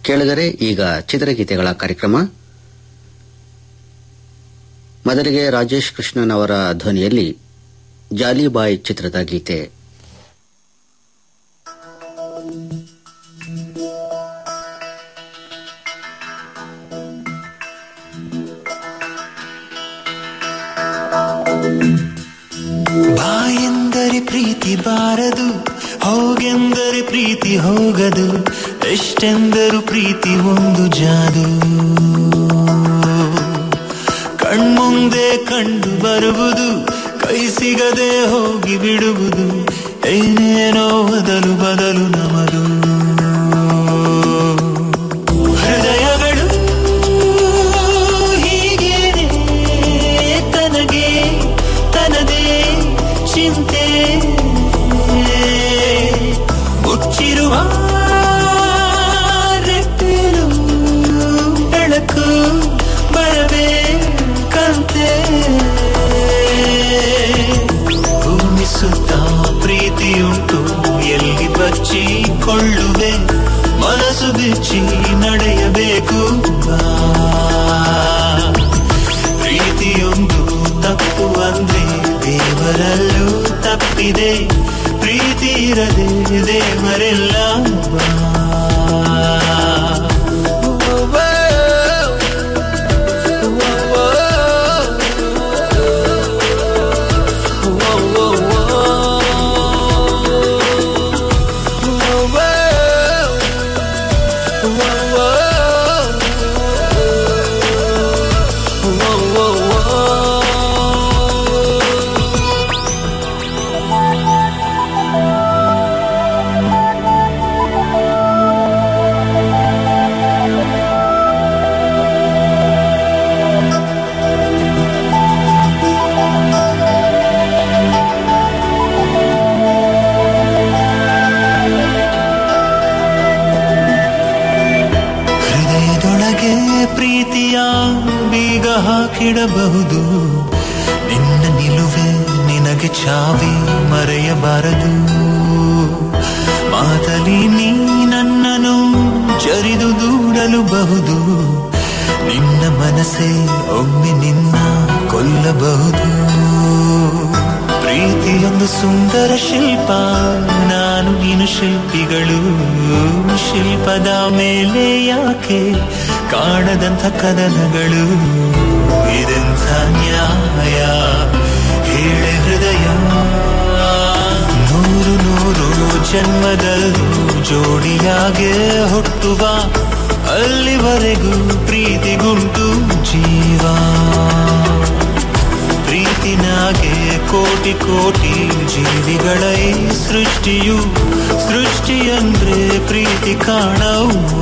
ಕೇಳಿದರೆ ಈಗ ಚಿತ್ರಗೀತೆಗಳ ಕಾರ್ಯಕ್ರಮ ಮೊದಲಿಗೆ ರಾಜೇಶ್ ಕೃಷ್ಣನ್ ಅವರ ಧ್ವನಿಯಲ್ಲಿ ಜಾಲಿಬಾಯ್ ಚಿತ್ರದ ಗೀತೆ ಬಾಯೆಂದರೆ ಪ್ರೀತಿ ಬಾರದು ಹೋಗೆಂದರೆ ಪ್ರೀತಿ ಹೋಗದು ಎಷ್ಟೆಂದರು ಪ್ರೀತಿ ಒಂದು ಜಾದು ಕಣ್ಮುಂದೆ ಕಂಡು ಬರುವುದು ಕೈ ಸಿಗದೆ ಹೋಗಿ ಬಿಡುವುದು ಏನೇನೋ ಬದಲು ಬದಲು ನಮದು ಹೃದಯಗಳು ಹೀಗೇನೆ ತನಗೆ ತನದೇ ಚಿಂತೆ ಮುಚ್ಚಿರುವ ರೆಟ್ಟಿಲು ಬೆಳಕು ಬರಬೇಕಂತೆ ಭೂಮಿ ಸುತ್ತ ಪ್ರೀತಿಯುಂಟು ಎಲ್ಲಿ ಬಚ್ಚಿಕೊಳ್ಳುವೆ ಮನಸ್ಸು ಬಿಚ್ಚಿ ನಡೆಯಬೇಕು ಬಾ. ಪ್ರೀತಿಯೊಂದು ತಪ್ಪು ಅಂದ್ರೆ ದೇವರಲ್ಲೂ ತಪ್ಪಿದೆ ಪ್ರೀತಿ ಇರದೆ ದೇವರೆಲ್ಲ ಬಾ. ಹೃದಯದೊಳಗೆ ಪ್ರೀತಿಯ ಬೀಗ ಹಾಕಿಡಬಹುದು ನಿನ್ನ ನಿಲುವೆ ನಿನಗೆ ಚಾವಿ ಮರೆಯಬಾರದು ಮಾತಲಿ ನೀ ನನ್ನನ್ನು ಜರಿದು ದೂಡಲು ಬಹುದು ನಿನ್ನ ಮನಸ್ಸೇ ಒಮ್ಮೆ ನಿನ್ನ ಕೊಲ್ಲಬಹುದು ಪ್ರೀತಿಯೊಂದು ಸುಂದರ ಶಿಲ್ಪ ನಾನು ನೀನು ಶಿಲ್ಪಿಗಳು ಶಿಲ್ಪದ ಮೇಲೆ ಯಾಕೆ ಕಾಣದಂಥ ಕದನಗಳು ಇದೆಂಥ ನ್ಯಾಯ ಹೇಳೆ ಹೃದಯ ನೂರು ನೂರು ಜನ್ಮದಲ್ಲೂ ಜೋಡಿಯಾಗೆ ಹುಟ್ಟುವ ಅಲ್ಲಿವರೆಗೂ ಪ್ರೀತಿಗುಂಟು ಜೀವ ಪ್ರೀತಿನಾಗೆ ಕೋಟಿ ಕೋಟಿ ಜೀವಿಗಳ ಈ ಸೃಷ್ಟಿಯು ಸೃಷ್ಟಿಯಂದ್ರೆ ಪ್ರೀತಿ ಕಾಣವ್ವ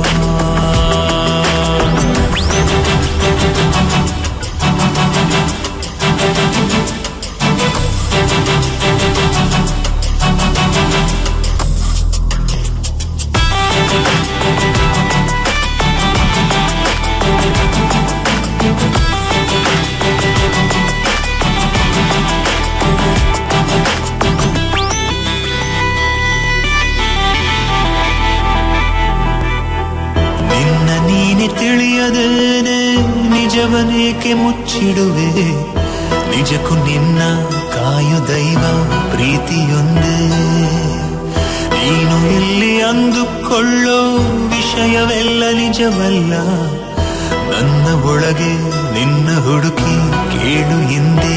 ನಿನ್ನ ನೀನೆ ತಿಳಿಯದೇನೆ ನಿಜವನೇಕೆ ಮುಚ್ಚಿಡುವೆ ನಿಜಕ್ಕೂ ನಿನ್ನ ಕಾಯು ದೈವ ಪ್ರೀತಿಯೊಂದೇ ನೀನು ಇಲ್ಲಿ ಅಂದುಕೊಳ್ಳೋ ವಿಷಯವೆಲ್ಲ ನಿಜವಲ್ಲ ನನ್ನ ಒಳಗೆ ನಿನ್ನ ಹುಡುಕಿ ಕೇಳು ಹಿಂದೆ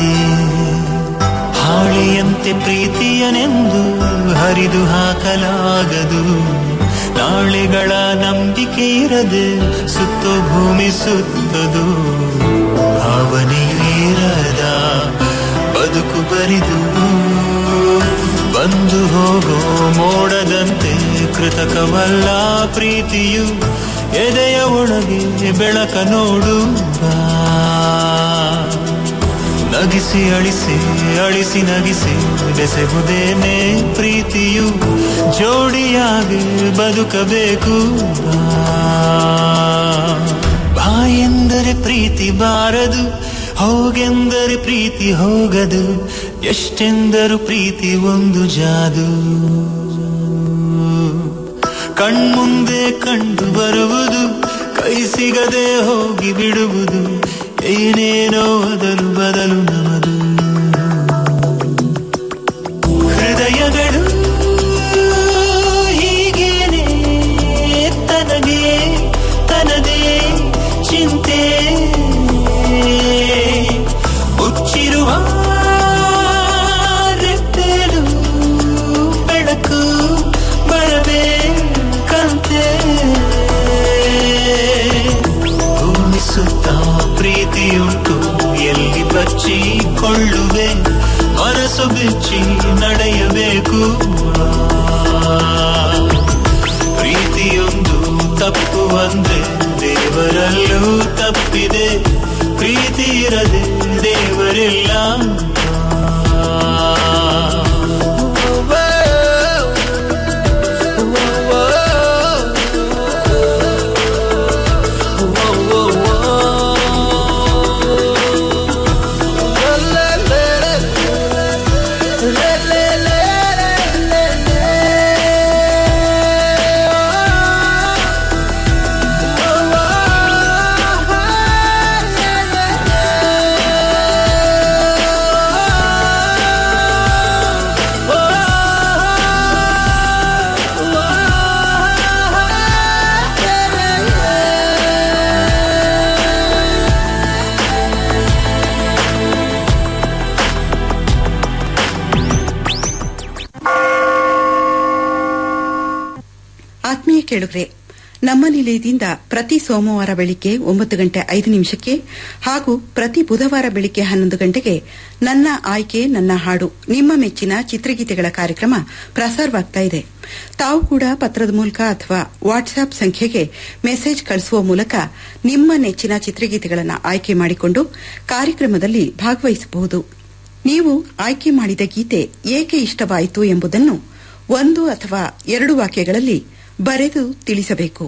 ಹಾಳೆಯಂತೆ ಪ್ರೀತಿಯನೆಂದು ಹರಿದು ಹಾಕಲಾಗದು ನಾಳೆಗಳ ನಂಬಿಕೆ ಇರದೆ ಸುತ್ತೋ ಭೂಮಿ ಸುತ್ತದು ಭಾವನೆಯು ಇರದ ಬದುಕು ಬರಿದು ಬಂದು ಹೋಗೋ ಮೋಡದಂತೆ ಕೃತಕವಲ್ಲ ಪ್ರೀತಿಯು ಎದೆಯ ಒಳಗೆ ಬೆಳಕ ನೋಡು ಬಾ ನಗಿಸಿ ಅಳಿಸಿ ಅಳಿಸಿ ನಗಿಸಿ ಬೆಸೆಹುದೇನೆ ಪ್ರೀತಿಯು ಜೋಡಿಯಾಗಿ ಬದುಕಬೇಕು ಬಾ. ಬಾಯೆಂದರೆ ಪ್ರೀತಿ ಬಾರದು ಹೋಗೆಂದರೆ ಪ್ರೀತಿ ಹೋಗದು ಎಷ್ಟೆಂದರು ಪ್ರೀತಿ ಒಂದು ಜಾದು ಕಣ್ಮುಂದೆ ಕಂಡು ಬರುವುದು ಸಿಗದೆ ಹೋಗಿ ಬಿಡುವುದು ಏನೇನೋ ಬದಲು ಬದಲು ನಮದು ಹೃದಯಗಳು ಹೀಗೇನೆ ತನಗೆ ತನದೇ ಚಿಂತೆ ಮುಚ್ಚಿರುವ ರೆಪ್ಪೆಲು ಬೆಳಕು ಬರಬೇಕಂತೆ ಭೂಮಿ ಸುತ್ತ ಪ್ರೀತಿಯುಂಟು ಎಲ್ಲಿ ಬಚ್ಚಿಕೊಳ್ಳುವೆ ಮನಸ್ಸು ಬಿಚ್ಚಿ ನಡೆಯಬೇಕು ಪ್ರೀತಿಯೊಂದು ತಪ್ಪು ಅಂದ್ರೆ ದೇವರಲ್ಲೂ ತಪ್ಪಿದೆ ಪ್ರೀತಿ ಇರದೆ ದೇವರಿಲ್ಲ ಆತ್ಮೀಯ ಕೇಳುಗ್ರೆ ನಮ್ಮ ನಿಲಯದಿಂದ ಪ್ರತಿ ಸೋಮವಾರ ಬೆಳಿಗ್ಗೆ ಒಂಬತ್ತು ಗಂಟೆ ಐದು ನಿಮಿಷಕ್ಕೆ ಹಾಗೂ ಪ್ರತಿ ಬುಧವಾರ ಬೆಳಿಗ್ಗೆ ಹನ್ನೊಂದು ಗಂಟೆಗೆ ನನ್ನ ಆಯ್ಕೆ ನನ್ನ ಹಾಡು ನಿಮ್ಮ ಮೆಚ್ಚಿನ ಚಿತ್ರಗೀತೆಗಳ ಕಾರ್ಯಕ್ರಮ ಪ್ರಸಾರವಾಗ್ತಾ ಇದೆ ತಾವು ಕೂಡ ಪತ್ರದ ಮೂಲಕ ಅಥವಾ ವಾಟ್ಸ್ಆಪ್ ಸಂಖ್ಯೆಗೆ ಮೆಸೇಜ್ ಕಳಿಸುವ ಮೂಲಕ ನಿಮ್ಮ ನೆಚ್ಚಿನ ಚಿತ್ರಗೀತೆಗಳನ್ನು ಆಯ್ಕೆ ಮಾಡಿಕೊಂಡು ಕಾರ್ಯಕ್ರಮದಲ್ಲಿ ಭಾಗವಹಿಸಬಹುದು ನೀವು ಆಯ್ಕೆ ಮಾಡಿದ ಗೀತೆ ಏಕೆ ಇಷ್ಟವಾಯಿತು ಎಂಬುದನ್ನು ಒಂದು ಅಥವಾ ಎರಡು ವಾಕ್ಯಗಳಲ್ಲಿ ಬರೆದು ತಿಳಿಸಬೇಕು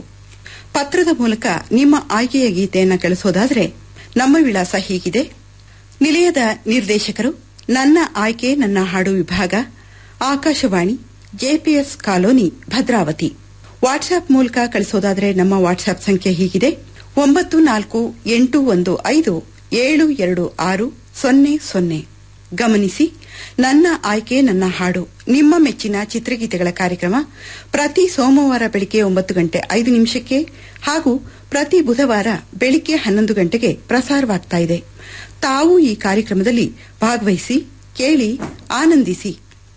ಪತ್ರದ ಮೂಲಕ ನಿಮ್ಮ ಆಯ್ಕೆಯ ಗೀತೆಯನ್ನು ಕಳಿಸೋದಾದರೆ ನಮ್ಮ ವಿಳಾಸ ಹೀಗಿದೆ ನಿಲಯದ ನಿರ್ದೇಶಕರು ನನ್ನ ಆಯ್ಕೆ ನನ್ನ ಹಾಡು ವಿಭಾಗ Akashvani JPS colony Bhadravathi WhatsApp ಮೂಲಕ ಕಳಿಸೋದಾದರೆ ನಮ್ಮ ವಾಟ್ಸ್ಆಪ್ ಸಂಖ್ಯೆ ಹೀಗಿದೆ ಒಂಬತ್ತು ನಾಲ್ಕು ಎಂಟು ಒಂದು ಐದು ಏಳು ಎರಡು ಆರು ಸೊನ್ನೆ ಸೊನ್ನೆ ಗಮನಿಸಿ ನನ್ನ ಆಯ್ಕೆ ನನ್ನ ಹಾಡು ನಿಮ್ಮ ಮೆಚ್ಚಿನ ಚಿತ್ರಗೀತೆಗಳ ಕಾರ್ಯಕ್ರಮ ಪ್ರತಿ ಸೋಮವಾರ ಬೆಳಿಗ್ಗೆ ಒಂಬತ್ತು ಗಂಟೆ ಐದು ನಿಮಿಷಕ್ಕೆ ಹಾಗೂ ಪ್ರತಿ ಬುಧವಾರ ಬೆಳಿಗ್ಗೆ ಹನ್ನೊಂದು ಗಂಟೆಗೆ ಪ್ರಸಾರವಾಗ್ತಾ ಇದೆ ತಾವು ಈ ಕಾರ್ಯಕ್ರಮದಲ್ಲಿ ಭಾಗವಹಿಸಿ ಕೇಳಿ ಆನಂದಿಸಿ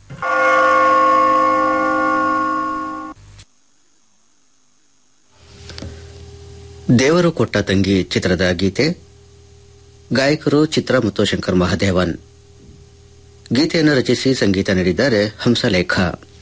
ದೇವರು ಕೊಟ್ಟ ತಂಗಿ ಚಿತ್ರದ ಗೀತೆ ಗಾಯಕರು ಚಿತ್ರ ಮತ್ತು ಶಂಕರ್ ಮಹಾದೇವನ್ ಗೀತೆಯನ್ನು ರಚಿಸಿ ಸಂಗೀತ ನೀಡಿದ್ದಾರೆ ಹಂಸಲೇಖ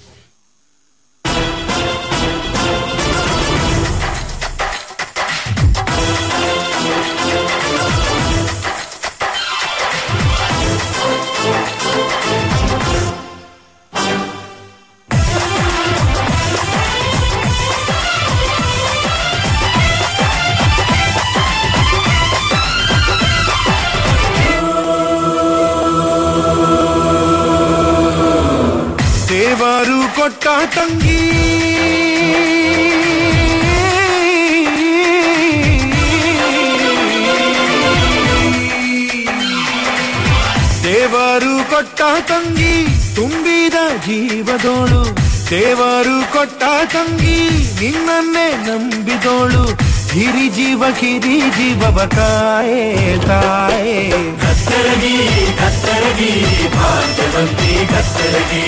ದೇವರು ಕೊಟ್ಟ ತಂಗಿ ದೇವರು ಕೊಟ್ಟ ತಂಗಿ ತುಂಬಿದ ಜೀವದೋಳು ದೇವರು ಕೊಟ್ಟ ತಂಗಿ ನಿನ್ನನ್ನೇ ನಂಬಿದೋಳು ಹಿರಿ ಜೀವ ಕಿರಿ ಜೀವವ ಕಾಯೇ ತಾಯೇ ಕತ್ತರಗಿ ಕತ್ತರಗಿ ಭಾಗ್ಯವಂತಿ ಕತ್ತರಗಿ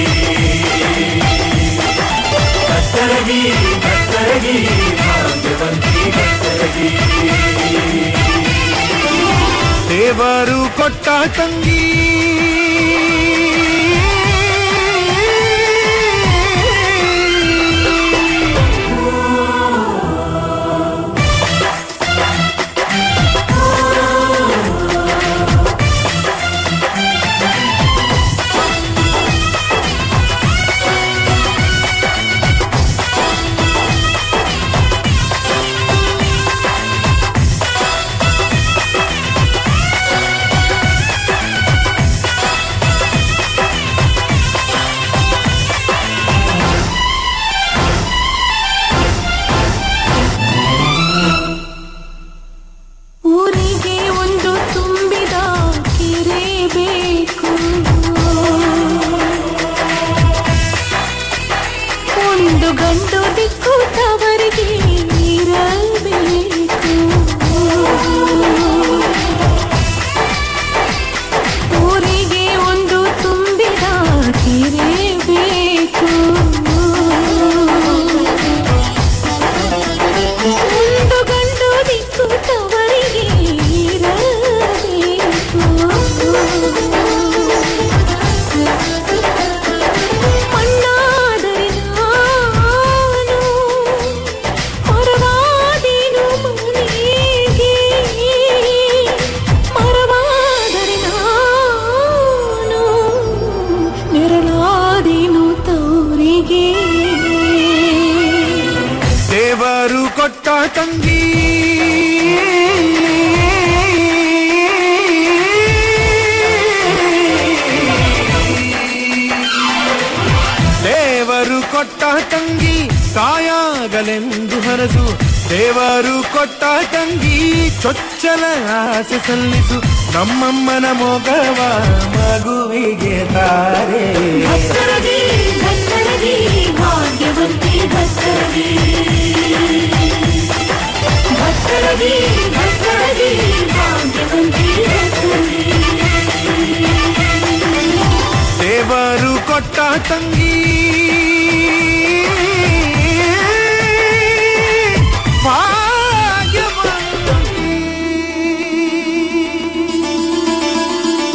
ಕತ್ತರಗಿ ಕತ್ತರಗಿ ಭಾಗ್ಯವಂತಿ ಕತ್ತರಗಿ ದೇವರು ಕೊಟ್ಟ ತಂಗಿ ಆಗಲೆಂದು ಹರಸು ದೇವರು ಕೊಟ್ಟ ತಂಗಿ ಚೊಚ್ಚಲ ಆಸೆ ಸಲ್ಲಿಸು ನಮ್ಮಮ್ಮನ ಮೊಗವ ಮಗುವಿಗೆ ತಾರೆ ಭತ್ತರಗಿ ಭತ್ತರಗಿ ಭಾಗ್ಯವಂತಿ ಭತ್ತರಗಿ ಭತ್ತರಗಿ ಭತ್ತರಗಿ ಭಾಗ್ಯವಂತಿ ಭತ್ತರಗಿ ದೇವರು ಕೊಟ್ಟ ತಂಗಿ ಭಾಗ್ಯವಂತಿ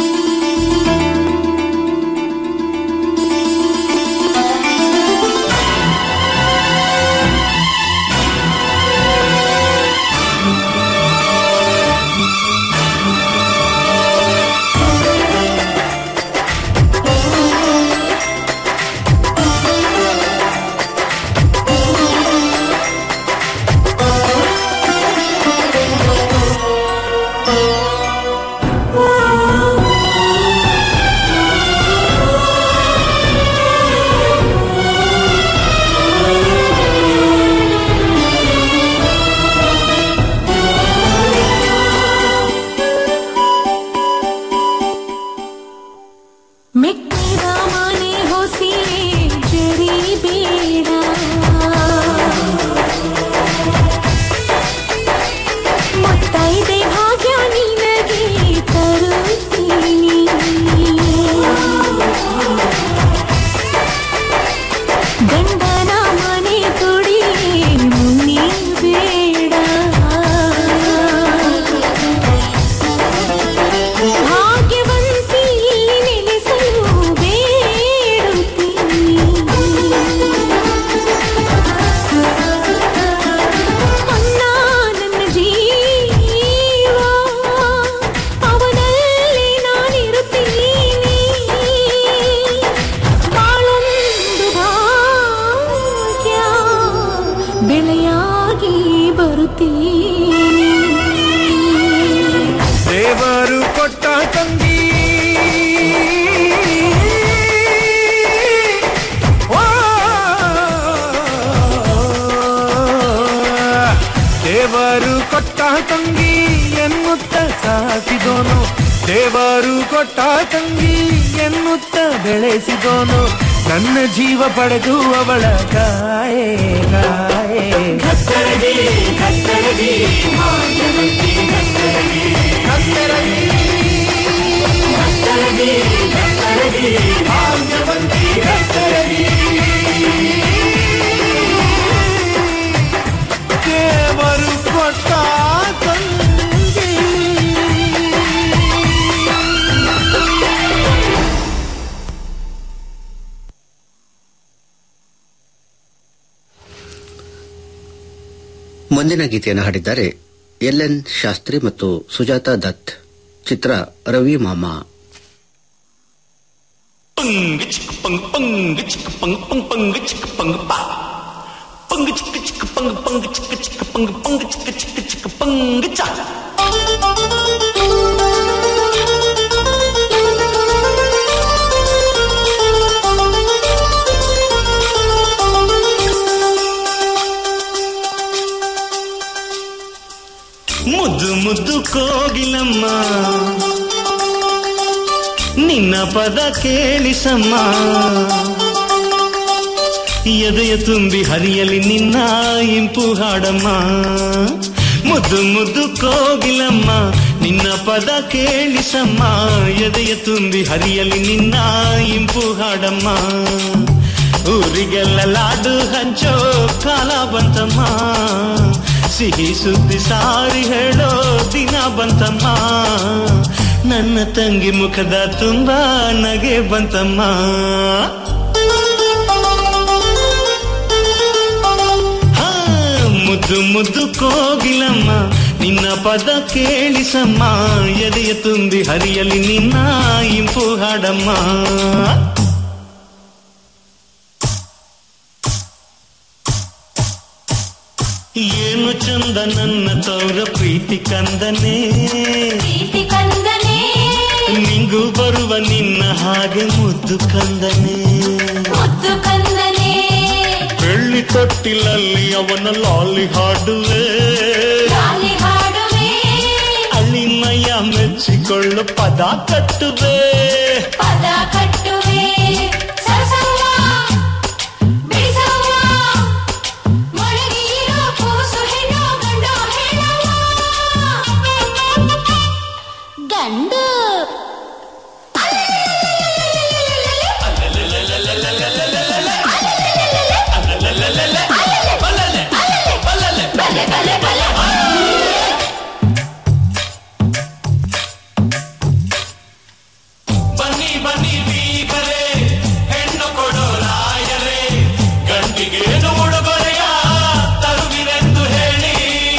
ಮೆಟ್ಟಿದ ಮನೆ ಹೊಸಿಯೇ ಜರಿ ಬೇಡ ಮುತ್ತೈದೆ ಭಾಗ್ಯ ನಿನಗೆ ತರುತ್ತೀನಿ ಗಂಡನ ಮನೆ ತುಡಿ ಮುನಿ ಬೇಡ ಭಾಗ್ಯವಂತಿ ನೆಲೆಸಲು ಬೇಡುತ್ತೀನಿ ಅಣ್ಣ ನನ್ನ ಜೀವ ಅವನಲ್ಲಿ ನಾನಿರುತ್ತೀನಿ ಬಾಳೊಂದು ಭಾಗ್ಯ ಬೆಳೆಯಾಗಿ ಬರುತ್ತೀನಿ ದೇವರು ಕೊಟ್ಟ ತಂಗಿ ಓ, ದೇವರು ಕೊಟ್ಟ ತಂಗಿ ಎನ್ನುತ್ತ ಸಾಕಿದೋನು ದೇವರು ಕೊಟ್ಟ ತಂಗಿ ಎನ್ನುತ್ತ ಬೆಳೆಸಿದೋನು ನನ್ನ ಜೀವ ಪಡೆದು ಅವಳ ಕಾಯೇ ಕಾಯೇ ಭತ್ತರಗಿ ಭತ್ತರಗಿ ಭಾಗ್ಯವಂತಿ ಭತ್ತರಗಿ ಭತ್ತರಗಿ ಭತ್ತರಗಿ ಭತ್ತರಗಿ ಭಾಗ್ಯವಂತಿ ಭತ್ತರಗಿ ದೇವರು ಕೊಟ್ಟ ತಂಗಿ ಮುಂದಿನ ಗೀತೆಯನ್ನು ಹಾಡಿದ್ದಾರೆ ಎಲ್ ಎನ್ ಶಾಸ್ತ್ರಿ ಮತ್ತು ಸುಜಾತಾ ದತ್ ಚಿತ್ರ ರವಿ ಮಾಮಾ Pung chicka pung pung chicka pung pung pung chicka pung pa. Pung chicka chicka pung pung chicka chicka pung pung chicka chicka chicka pung cha. ಮುದ್ದು ಮುದ್ದು ಕೋಗಿಲಮ್ಮ ನಿನ್ನ ಪದ ಕೇಳಿಸಮ್ಮ ಎದೆಯ ತುಂಬಿ ಹರಿಯಲಿ ನಿನ್ನ ಇಂಪು ಹಾಡಮ್ಮ ಮುದ್ದು ಮುದ್ದು ಕೋಗಿಲಮ್ಮ ನಿನ್ನ ಪದ ಕೇಳಿಸಮ್ಮ ಎದೆಯ ತುಂಬಿ ಹರಿಯಲಿ ನಿನ್ನ ಇಂಪು ಹಾಡಮ್ಮ ಊರಿಗೆಲ್ಲ ಲಾಡು ಹಂಚೋ ಕಾಲ ಬಂತಮ್ಮ ಸಿಹಿ ಸುದ್ದಿ ಸಾರಿ ಹೇಳೋ ದಿನ ಬಂತಮ್ಮ ನನ್ನ ತಂಗಿ ಮುಖದ ತುಂಬಾ ನಗೆ ಬಂತಮ್ಮ ಹಾ, ಮುದ್ದು ಮುದ್ದು ಕೋಗಿಲಮ್ಮ ನಿನ್ನ ಪದ ಕೇಳಿಸಮ್ಮ ಎದೆಯ ತುಂಬಿ ಹರಿಯಲಿ ನಿನ್ನ ಇಂಪು ಹಾಡಮ್ಮ ಏನು ಚಂದ ನನ್ನ ತೌರ ಪ್ರೀತಿ ಕಂದನೇ ಪ್ರೀತಿ ಕಂದನೆ ನಿಂಗೂ ಬರುವ ನಿನ್ನ ಹಾಗೆ ಮುದ್ದು ಕಂದನೇ ಮುದ್ದು ಕಂದನೆ ಬೆಳ್ಳಿ ತೊಟ್ಟಿಲಲ್ಲಿ ಅವನ ಲಾಲಿ ಹಾಡುವೆ ಲಾಲಿ ಹಾಡುವೆ ಅಳಿಮಯ್ಯ ಮೆಚ್ಚಿಕೊಳ್ಳು ಪದ ಕಟ್ಟುವೆ ಪದ ಕಟ್ಟುವೆ ಸರಸವ್ವ ಬಿಡಿಸವ್ವ ಮೊಳಗಿರೋ ಕೂಸು ಹೆಣ್ಣು ಗಂಡು ಹೆಣ್ಣವ್ವ ಗಂಡು ಬಲೆ ಬಲೆ ಬಲೆ ಬನ್ನಿ ಬನ್ನಿ ಬೀಗರೆ ಹೆಣ್ಣು ಕೊಡೋ ರಾಯರೇ ಗಂಡಿಗೆ ಉಡುಗೊರೆಯ ತರುವಿರೆಂದು ಹೇಳಿ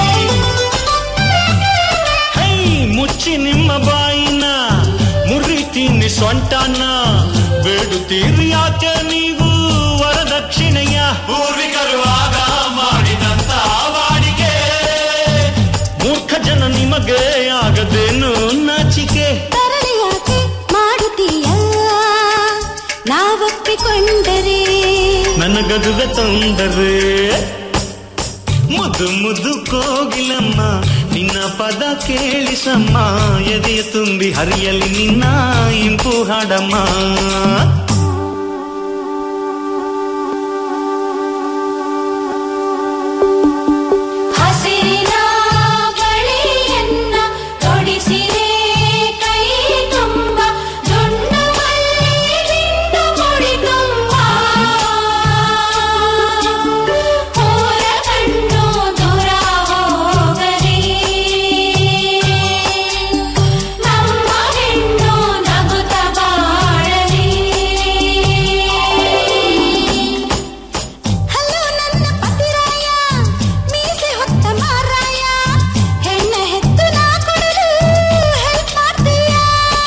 ಹೈ ಮುಚ್ಚಿ ನಿಮ್ಮ ಬಾಯಿನ ಮುರಿತೀನಿ ಸೊಂಟನ ಬೇಡುತ್ತೀರಿ ಯಾಕೆ ನೀವು ವರದಕ್ಷಿಣೆಯ ಪೂರ್ವಿಕರು ಆಗ ಮಾಡಿದಂತ ವಾಡಿಕೆ ಮೂರ್ಖ ಜನ ನಿಮಗೆ ಆಗದೇನು ನಾಚಿಕೆ ತರಲೆ ಯಾಕೆ ಮಾಡುತ್ತೀಯ ನಾವೊಪ್ಪಿಕೊಂಡರೆ ನನಗದುವೆ ತೊಂದರೆ ಮುದ್ದು ಮುದ್ದು ಕೋಗಿಲಮ್ಮ ನಿನ್ನ ಪದ ಕೇಳಿಸಮ್ಮ ಎದೆಯ ತುಂಬಿ ಹರಿಯಲಿ ನಿನ್ನ ಇಂಪು ಹಾಡಮ್ಮ ಹಸಿರಿನ ಬಳಿಯನ್ನ ತೊಡಿಸಿರೆ ಕೈ ತುಂಬ ದುಂಡು ಮಲ್ಲಿಗಿಂದು ಮುಡಿ ತುಂಬ ಹೋರ ಕಣ್ಣು ದೂರ ಹೋಗದೆ ನಮ್ಮ ಹೆಣ್ಣು ನಗುತ್ತ ಬಾಳಲಿ ಹಲೋ ನನ್ನ ಪತಿರಾಯ ಮೀಸೆ ಹೊತ್ತ ಮಾರಾಯ ಹೆಣ್ಣ ಹೆತ್ತು ನಾ ಕೊಡಲು ಹೆಲ್ಪ್ ಮಾಡ್ತೀಯಾ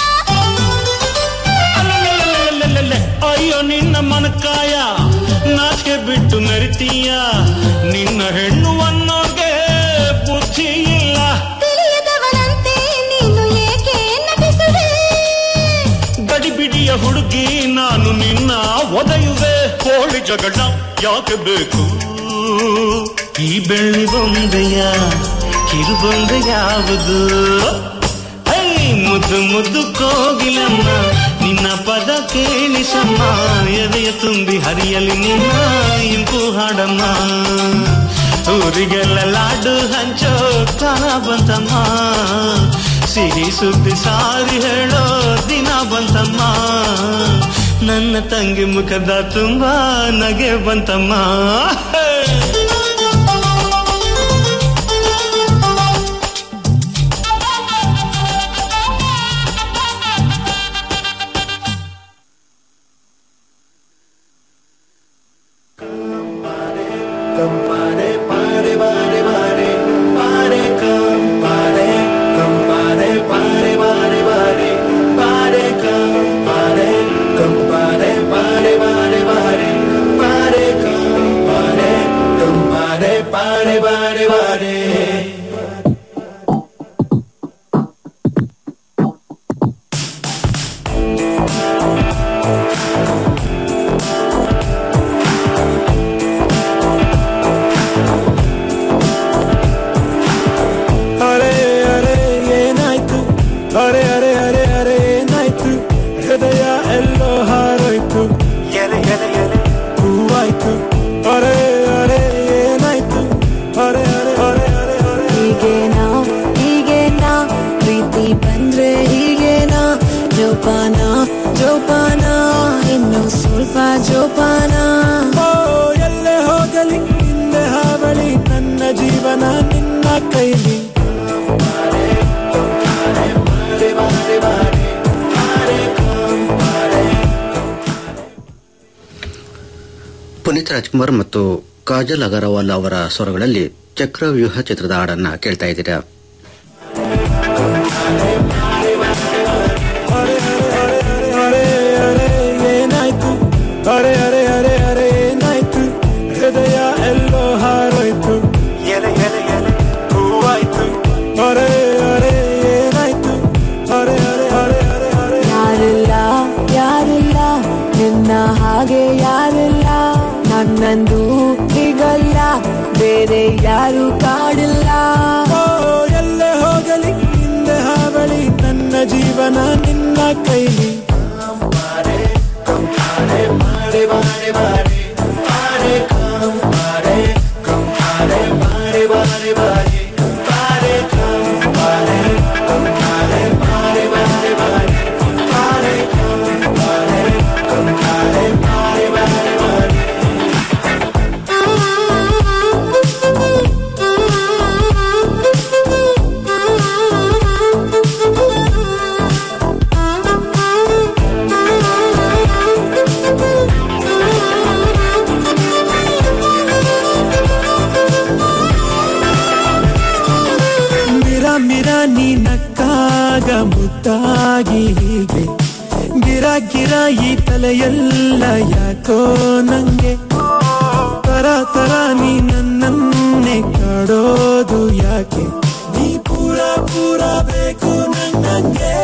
ಅಲ್ಲಲ್ಲಲ್ಲಲ್ಲಲ್ಲಲ್ಲ. ಅಯ್ಯೋ ನಿನ್ನ ಮನಕಾಯ ನಾಚಿಕೆ ಬಿಟ್ಟು ಮೆರಿತೀಯ ನಿನ್ನ ಹೆಣ್ಣು ಅನ್ನೋರ್ಗೆ ಬುದ್ಧಿ ಇಲ್ಲ ತಿಳಿಯದವನಂತೆ ನೀನು ಏಕೆ ನಟಿಸುವೆ ಗಡಿಬಿಡಿಯ ಹುಡುಗಿ ನಾನು ನಿನ್ನ ಒದೆಯುವೆ ಕೋಳಿ ಜಗಳ ಯಾಕೆ ಬೇಕು ಈ ಬೆಳ್ಳಿ ಬೊಂಬೆಯ ಕಿರುಬೊಂಬೆ ಯಾವುದು ಐ ಮುದ್ದು ಮುದ್ದು ಕೋಗಿಲಮ್ಮ ನಿನ್ನ ಪದ ಕೇಳಿಸಮ್ಮ ಎದೆಯ ತುಂಬಿ ಹರಿಯಲಿ ನಿನ್ನ ಇಂಪು ಹಾಡಮ್ಮ ಊರಿಗೆಲ್ಲ ಲಾಡು ಹಂಚೋ ಕಾಲ ಬಂತಮ್ಮ ಸಿಹಿ ಸುದ್ದಿ ಸಾರಿ ಹೇಳೋ ದಿನ ಬಂತಮ್ಮ ನನ್ನ ತಂಗಿ ಮುಖದ ತುಂಬಾ ನಗೆ ಬಂತಮ್ಮ ಹೇ! Compare, pare, pare, pare, pare, compare, compare, pare, pare, pare, pare, compare, compare, pare, pare, pare, pare, compare, compare, pare, pare, pare. ಅರೆ ಅರೆ ಏನಾಯ್ತು ಅರೆ ಅರೆ ಅರೆ ಅರೆ ಏನಾಯ್ತು ಹೃದಯ ಎಲ್ಲೋ ಹಾರೋಯ್ತು ಎಲೆ ಎಲೆ ಎಲೆ ಹೂವಾಯ್ತು ಅರೆ ಅರೆ ಏನಾಯ್ತು ಅರೆ ಅರೆ ಅರೆ ಅರೆ ಅರೆ ಹೀಗೇನಾ ಹೀಗೇನಾ ಪ್ರೀತಿ ಬಂದ್ರೆ ಹೀಗೇನಾ ಜೋಪಾನ ಜೋಪಾನ ಇನ್ನು ಸ್ವಲ್ಪ ಜೋಪಾನ ಓ ಎಲ್ಲೇ ಹೋಗಲಿ ಹಿಂದೆ ಹಾವಳಿ ನನ್ನ ಜೀವನ ನಿನ್ನ ಕೈಲಿ ಪುನೀತ್ ರಾಜ್ಕುಮಾರ್ ಮತ್ತು ಕಾಜಲ್ ಅಗರವಾಲ್ ಅವರ ಸ್ವರಗಳಲ್ಲಿ ಚಕ್ರವ್ಯೂಹ ಚಿತ್ರದ ಹಾಡನ್ನ ಕೇಳ್ತಾ ಇದ್ದೀರಾ ಅರೆ ಅರೆ ಅರೆ ಅರೆ ಏನಾಯ್ತು ಅರೆ ಅರೆ ಅರೆ ಅರೆ ಏನಾಯ್ತು ಹೃದಯ ಎಲ್ಲೋ ಹಾರೋಯ್ತು ಎಲೆ ಎಲೆ ಎಲೆ ಹೂವಾಯ್ತು ಅರೆ ಅರೆ ಏನಾಯ್ತು ಅರೆ ಅರೆ ಅರೆ ಅರೆ ಅರೆ ಯಾರಿಲ್ಲ ಯಾರಿಲ್ಲ ನಿನ್ನ ಹಾಗೆ ಯಾರಿಲ್ಲ ನನ್ನಂದು ಈಗ ಯಾರು ಕಾಡಿಲ್ಲ ಓ ಎಲ್ಲೇ ಹೋಗಲಿ ಹಿಂದೆ ಹಾವಳಿ ನನ್ನ ಜೀವನ ನಿನ್ನ ಕೈಲಿ ಮಿರ ಮಿರ ನೀ ನಕ್ಕಾಗ ಮುದ್ದಾಗಿ ಹೀಗೆ ಗಿರ ಗಿರ ಈ ತಲೆಯೆಲ್ಲ ಯಾಕೋ ನಂಗೆ ತರ ತರ ನೀ ನನ್ನನ್ನೇ ಕಾಡೋದು ಯಾಕೆ ನೀ ಪೂರ ಪೂರ ಬೇಕು ನಂಗೆ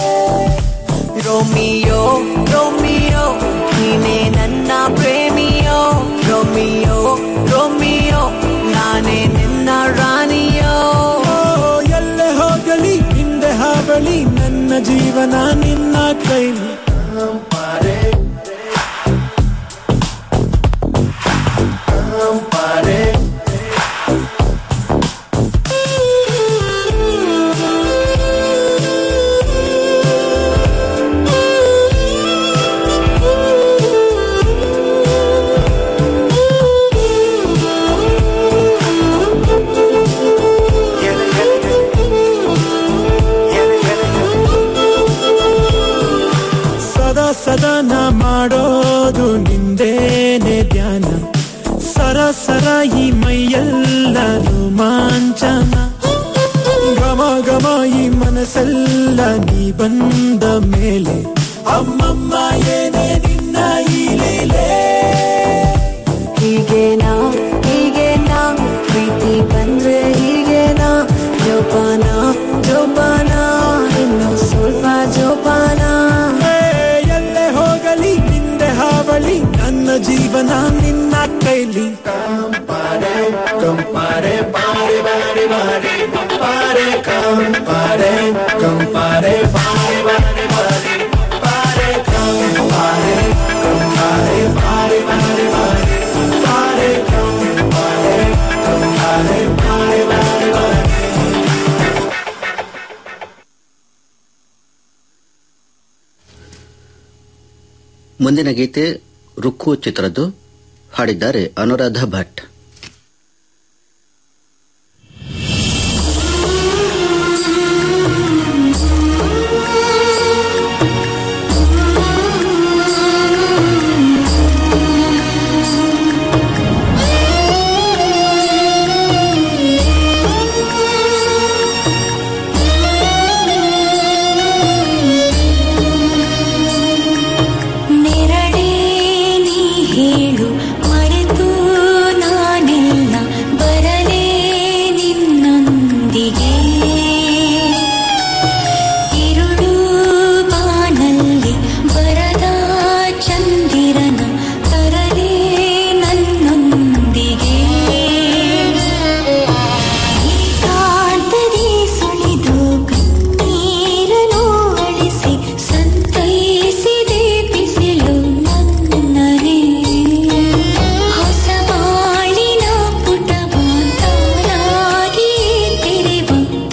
ರೋಮಿಯೋ ರೋಮಿಯೋ ನೀನೇ ನನ್ನ ಪ್ರೇಮಿಯೋ ರೋಮಿಯೋ ರೋಮಿಯೋ ನಾನೇ ನಿನ್ನ ರಾಣಿಯೋ ಓ ಎಲ್ಲೇ ಹೋಗಲಿ ಹಿಂದೆ ಹಾವಳಿ ನನ್ನ ಜೀವನ ನಿನ್ನ ಕೈಲಿ ಸದಾ ಸದಾ ನಾ ಮಾಡೋದು ನಿಂದೇನೆ ಧ್ಯಾನ ಸರ ಸರ ಈ ಮೈಯೆಲ್ಲ ರೋಮಾಂಚನ ಘಮ ಘಮ ಈ ಮನಸ್ಸೆಲ್ಲ ನೀ ಬಂದ ಮೇಲೆ ಅಮ್ಮಮ್ಮ ಏನೇ ನಿನ್ನ ಈ ಲೀಲೆ ಹೀಗೇನಾ ಹೀಗೇನಾ ಪ್ರೀತಿ ಬಂದ್ರೆ ಹೀಗೇನಾ ಜೋಪಾನ ಜೋಪಾನ ಇನ್ನು ಸ್ವಲ್ಪ ಜೋಪಾನ ಏ, ಎಲ್ಲೇ ಹೋಗಲಿ ಹಿಂದೆ ಹಾವಳಿ ನನ್ನ ಜೀವನ ನಿನ್ನ ಕೈಲಿ ಮುಂದಿನ ಗೀತೆ ರುಕ್ಕು ಚಿತ್ರದ್ದು ಹಾಡಿದ್ದಾರೆ ಅನುರಾಧ ಭಟ್ ನೆರಳೇ ನೀ ಹೇಳು ಮರೆತು ನಾನೆಲ್ಲ ಬರಲೇ ನಿನ್ನೊಂದಿಗೆ ഇരുളു ಬಾನಲ್ಲಿ ಬರದ ಚಂದಿರನ ತರಲೇ ನನ್ನೊಂದಿಗೆ ಏಕಾಂತದಿ ಸುಳಿದು ಕಣ್ಣೀರನು ಅಳಿಸಿ ಸಂತೈಸಿದೆ ಬಿಸಿಲು ನನ್ನನೇ ಹೊಸ ಬಾಳಿನ ಪುಟವ ತಾನಾಗಿ ತೆರೆವ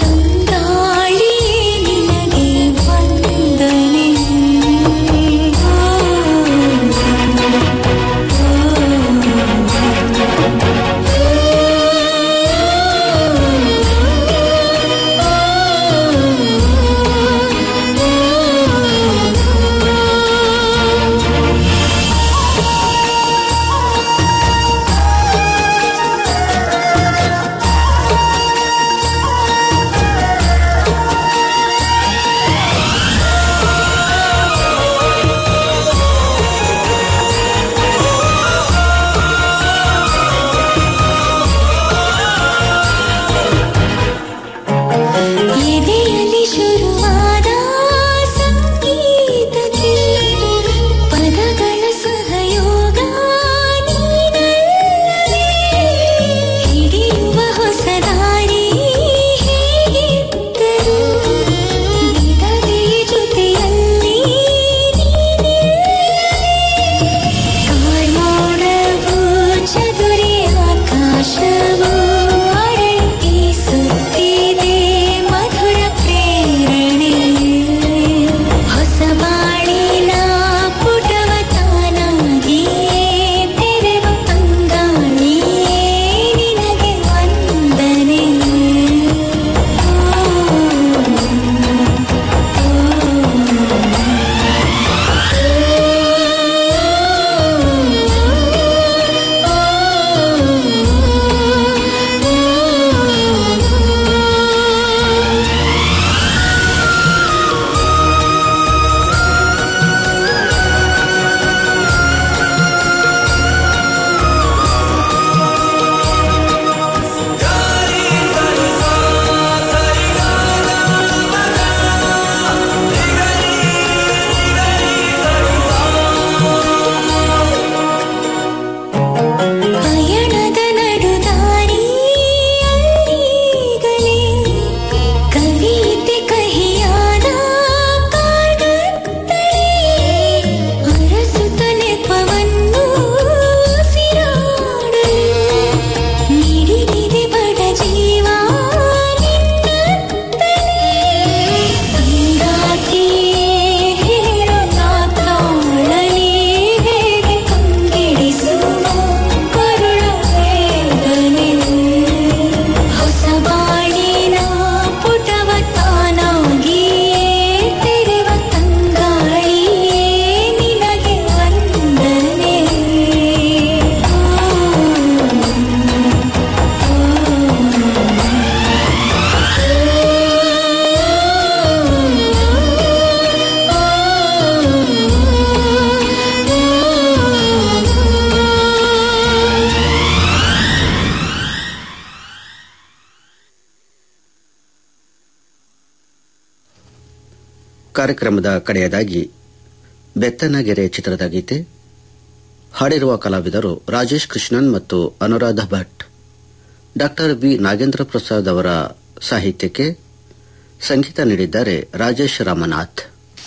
ಕಾರ್ಯಕ್ರಮದ ಕಡೆಯದಾಗಿ ಬೆತ್ತನಗೆರೆ ಚಿತ್ರದ ಗೀತೆ ಹಾಡಿರುವ ಕಲಾವಿದರು ರಾಜೇಶ್ ಕೃಷ್ಣನ್ ಮತ್ತು ಅನುರಾಧ ಭಟ್ ಡಾಕ್ಟರ್ ವಿ ನಾಗೇಂದ್ರ ಪ್ರಸಾದ್ ಅವರ ಸಾಹಿತ್ಯಕ್ಕೆ ಸಂಗೀತ ನೀಡಿದ್ದಾರೆ ರಾಜೇಶ್ ರಾಮನಾಥ್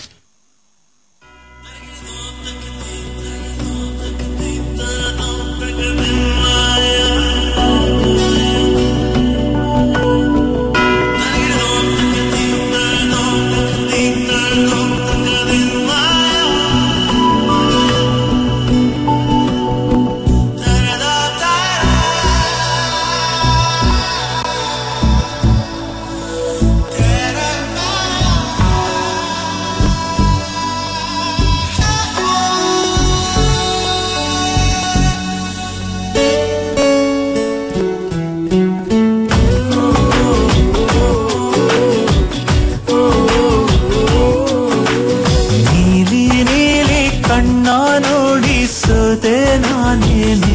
ನೀಲಿ ನೀಲಿ ಕಣ್ಣ ನೋಡಿ ಸೋತೆ ನಾನೇನೆ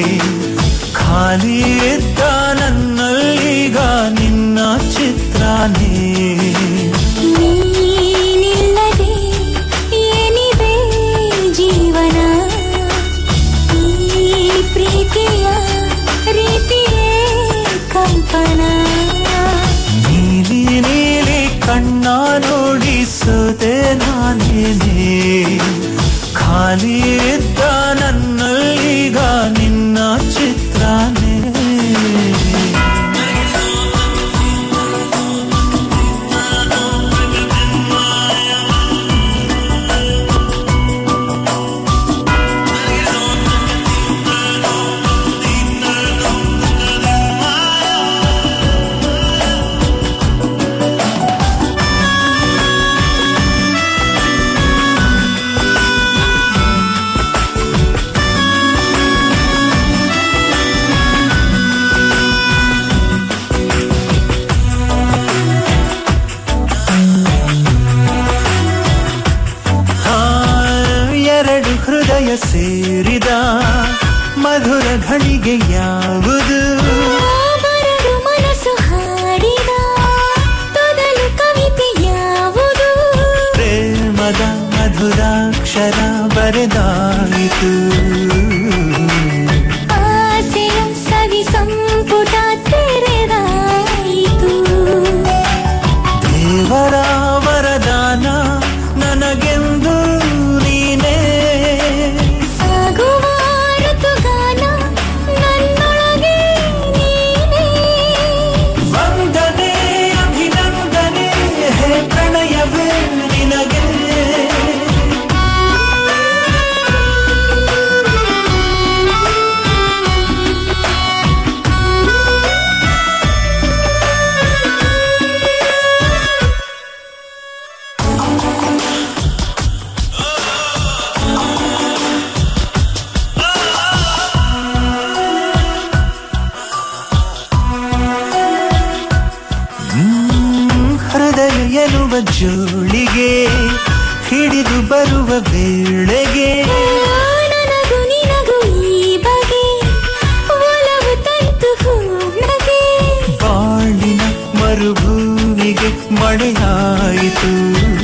ಖಾಲಿ ಇದ್ದ ನನ್ನಲ್ಲೀಗ ನಿನ್ನ ಚಿತ್ರನೇ ನೀನಿಲ್ಲದೆ ಏನಿದೆ ಜೀವನ ಈ ಪ್ರೀತಿಯ ರೀತಿಯೇ ಕಂಪನ ನೀಲಿ ನೀಲಿ ಕಣ್ಣ ನೋಡಿ ಸೋತೆ ನಾನೇನೆ ಖಾಲಿ ಇದ್ದ ನನ್ನಲ್ಲೀಗ ನಿನ್ನ ಚಿತ್ರನೇ ಆ, ಎರಡು ಹೃದಯ ಸೇರಿದ ಮಧುರ ಘಳಿಗೆ ಯಾವುದು ಬರಡು ಮನಸ್ಸು ಹಾಡಿದ ತೊದಲು ಕವಿತೆ ಯಾವುದು ಪ್ರೇಮದ ಮಧುರಾಕ್ಷರ ಬರೆದಾಯಿತು ಆಸೆಯ ಸವಿ ಸಂಪುಟ ತೆರೆದಾಯಿತು ದೇವರ ವರದಾನ ನನಗೆಂದು ನೀನೇ ಸಾಗುವ ಋತುಗಾನ ನನ್ನೊಳಗೆ ನೀನೇ ವಂದನೆ ಅಭಿನಂದನೆ ಹೇ ಪ್ರಣಯವೇ ನಿನಗೆ ಹ್ಮ್, ಹೃದಯ ಎನ್ನುವ ಜೋಳಿಗೆ ಹಿಡಿದು ಬರುವ ವೇಳೆಗೆ ನನಗೂ ನಿನಗೂ ಈ ಬಗೆ ಒಲವು ತಂತು ಹೂನಗೆ ಬಾಳಿನ ಮರುಭೂಮಿಗೆ ಮಳೆಯಾಯಿತು